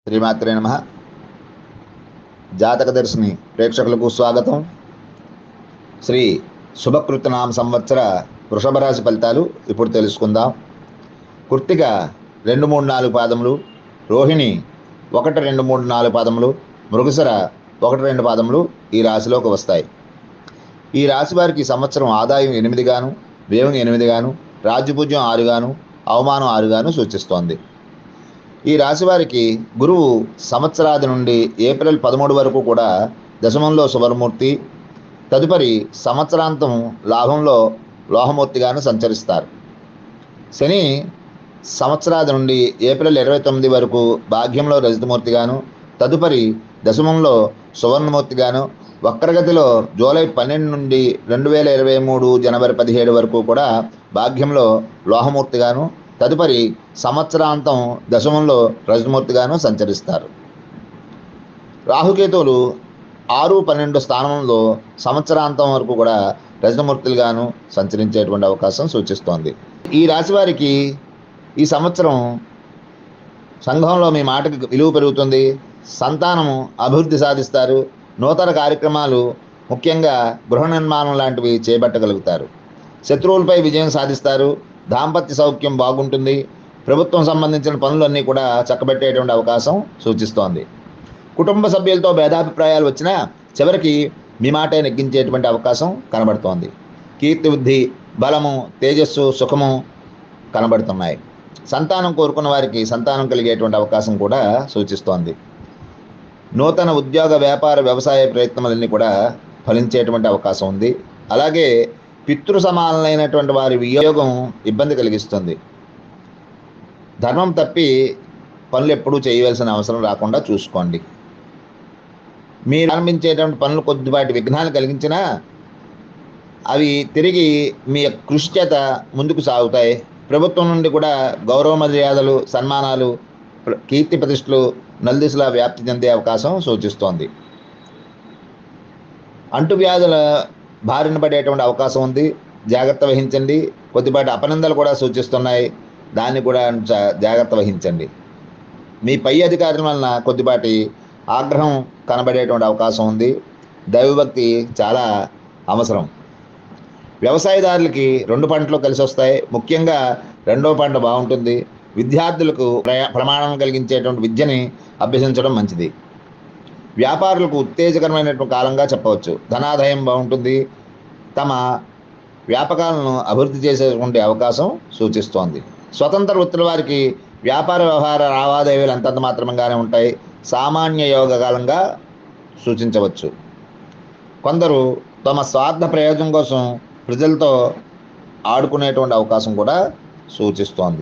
శ్రీమాత్రే నమ జాతక దర్శిని ప్రేక్షకులకు స్వాగతం శ్రీ శుభకృతనామ సంవత్సర వృషభ రాశి ఫలితాలు ఇప్పుడు తెలుసుకుందాం కృత్తిక రెండు మూడు నాలుగు పాదములు రోహిణి ఒకటి రెండు మూడు నాలుగు పాదములు మృగశర ఒకటి రెండు పాదములు ఈ రాశిలోకి వస్తాయి ఈ రాశి వారికి ఈ సంవత్సరం ఆదాయం ఎనిమిదిగాను వ్యయం ఎనిమిదిగాను రాజ్యపూజ్యం ఆరుగాను అవమానం ఆరుగాను సూచిస్తోంది ఈ రాశి వారికి గురువు సంవత్సరాది నుండి ఏప్రిల్ పదమూడు వరకు కూడా దశమంలో శుభమూర్తి తదుపరి సంవత్సరాంతం లాభంలో లోహమూర్తిగాను సంచరిస్తారు శని సంవత్సరాది నుండి ఏప్రిల్ ఇరవై తొమ్మిది వరకు భాగ్యంలో రజతమూర్తిగాను తదుపరి దశమంలో సువర్ణమూర్తిగాను వక్రగతిలో జూలై పన్నెండు నుండి రెండు వేల ఇరవై మూడు జనవరి పదిహేడు వరకు కూడా భాగ్యంలో లోహమూర్తిగాను తదుపరి సంవత్సరాంతం దశమంలో రజతమూర్తిగాను సంచరిస్తారు రాహుకేతువులు ఆరు పన్నెండు స్థానంలో సంవత్సరాంతం వరకు కూడా రజతమూర్తులుగాను సంచరించేటువంటి అవకాశం సూచిస్తోంది ఈ రాశి వారికి ఈ సంవత్సరం సంఘంలో మీ మాటకి విలువ పెరుగుతుంది సంతానము అభివృద్ధి సాధిస్తారు నూతన కార్యక్రమాలు ముఖ్యంగా గృహ నిర్మాణం లాంటివి చేపట్టగలుగుతారు శత్రువులపై విజయం సాధిస్తారు దాంపత్య సౌఖ్యం బాగుంటుంది ప్రభుత్వం సంబంధించిన పనులన్నీ కూడా చక్కబెట్టేటువంటి అవకాశం సూచిస్తోంది కుటుంబ సభ్యులతో భేదాభిప్రాయాలు వచ్చినా చివరికి మీ మాటే నెగ్గించేటువంటి అవకాశం కనబడుతోంది కీర్తి బుద్ధి బలము తేజస్సు సుఖము కనబడుతున్నాయి సంతానం కోరుకున్న వారికి సంతానం కలిగేటువంటి అవకాశం కూడా సూచిస్తోంది నూతన ఉద్యోగ వ్యాపార వ్యవసాయ ప్రయత్నములన్నీ కూడా ఫలించేటువంటి అవకాశం ఉంది అలాగే పితృ సమానమైనటువంటి వారి వియోగం ఇబ్బంది కలిగిస్తుంది ధర్మం తప్పి పనులు ఎప్పుడూ చేయవలసిన అవసరం రాకుండా చూసుకోండి మీరు ఆరంభించేటువంటి పనులు కొద్దిపాటి విఘ్నాలు కలిగించినా అవి తిరిగి మీ యొక్క కృషి చేత ముందుకు సాగుతాయి ప్రభుత్వం నుండి కూడా గౌరవ మర్యాదలు సన్మానాలు ప్ర- కీర్తి ప్రతిష్టలు నలుదిశలా వ్యాప్తి చెందే అవకాశం సూచిస్తోంది అంటువ్యాధుల బారిన పడేటువంటి అవకాశం ఉంది జాగ్రత్త వహించండి కొద్దిపాటి అపనిందలు కూడా సూచిస్తున్నాయి దాన్ని కూడా జా- జాగ్రత్త వహించండి మీ పై అధికారుల వలన కొద్దిపాటి ఆగ్రహం కనబడేటువంటి అవకాశం ఉంది దైవభక్తి చాలా అవసరం వ్యవసాయదారులకి రెండు పంటలు కలిసి వస్తాయి ముఖ్యంగా రెండో పంట బాగుంటుంది విద్యార్థులకు ప్రయా- ప్రమాణం కలిగించేటువంటి విద్యని అభ్యసించడం మంచిది వ్యాపారులకు ఉత్తేజకరమైనటువంటి కాలంగా చెప్పవచ్చు ధనాదాయం బాగుంటుంది తమ వ్యాపకాలను అభివృద్ధి చేసేటువంటి అవకాశం సూచిస్తోంది స్వతంత్ర వృత్తుల వారికి వ్యాపార వ్యవహార లావాదేవీలు అంతంత మాత్రమంగానే ఉంటాయి సామాన్య యోగ కాలంగా సూచించవచ్చు కొందరు తమ స్వార్థ ప్రయోజనం కోసం ప్రజలతో ఆడుకునేటువంటి అవకాశం కూడా సూచిస్తోంది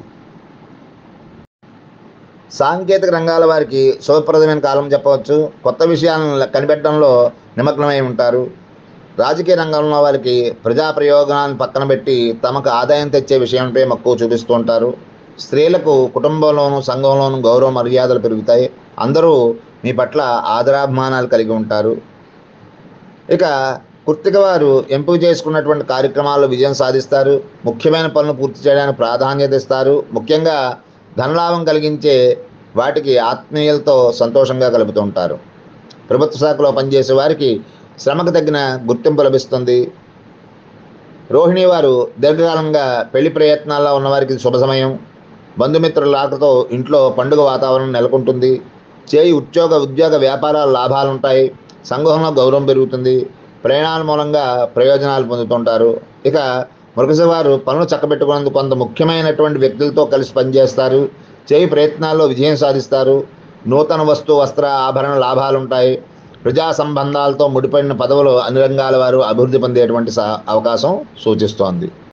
సాంకేతిక రంగాల వారికి శుభప్రదమైన కాలం చెప్పవచ్చు కొత్త విషయాలను కనిపెట్టడంలో నిమగ్నమై ఉంటారు రాజకీయ రంగంలో వారికి ప్రజా ప్రయోజనాలను పక్కన పెట్టి తమకు ఆదాయం తెచ్చే విషయంపై మక్కువ చూపిస్తూ ఉంటారు స్త్రీలకు కుటుంబంలోనూ సంఘంలోనూ గౌరవ మర్యాదలు పెరుగుతాయి అందరూ మీ పట్ల ఆదరాభిమానాలు కలిగి ఉంటారు ఇక కుర్తిక వారు ఎంపిక చేసుకున్నటువంటి కార్యక్రమాల్లో విజయం సాధిస్తారు ముఖ్యమైన పనులు పూర్తి చేయడానికి ప్రాధాన్యత ఇస్తారు ముఖ్యంగా ధనలాభం కలిగించే వాటికి ఆత్మీయులతో సంతోషంగా కలుపుతూ ఉంటారు ప్రభుత్వ శాఖలో పనిచేసే వారికి శ్రమకు తగిన గుర్తింపు లభిస్తుంది రోహిణి వారు దీర్ఘకాలంగా పెళ్లి ప్రయత్నాల్లో ఉన్నవారికి ఇది శుభ సమయం బంధుమిత్రుల రాకతో ఇంట్లో పండుగ వాతావరణం నెలకొంటుంది చేయి ఉద్యోగ ఉద్యోగ వ్యాపారాల లాభాలు ఉంటాయి సంఘంలో గౌరవం పెరుగుతుంది ప్రయాణాల మూలంగా ప్రయోజనాలు పొందుతుంటారు ఇక మృగశ వారు పనులు చక్కబెట్టుకున్నందుకు కొంత ముఖ్యమైనటువంటి వ్యక్తులతో కలిసి పనిచేస్తారు చేయి ప్రయత్నాల్లో విజయం సాధిస్తారు నూతన వస్తు వస్త్ర ఆభరణ లాభాలు ఉంటాయి ప్రజా సంబంధాలతో ముడిపడిన పదవులు అన్ని రంగాల వారు అభివృద్ధి పొందేటువంటి సా అవకాశం సూచిస్తోంది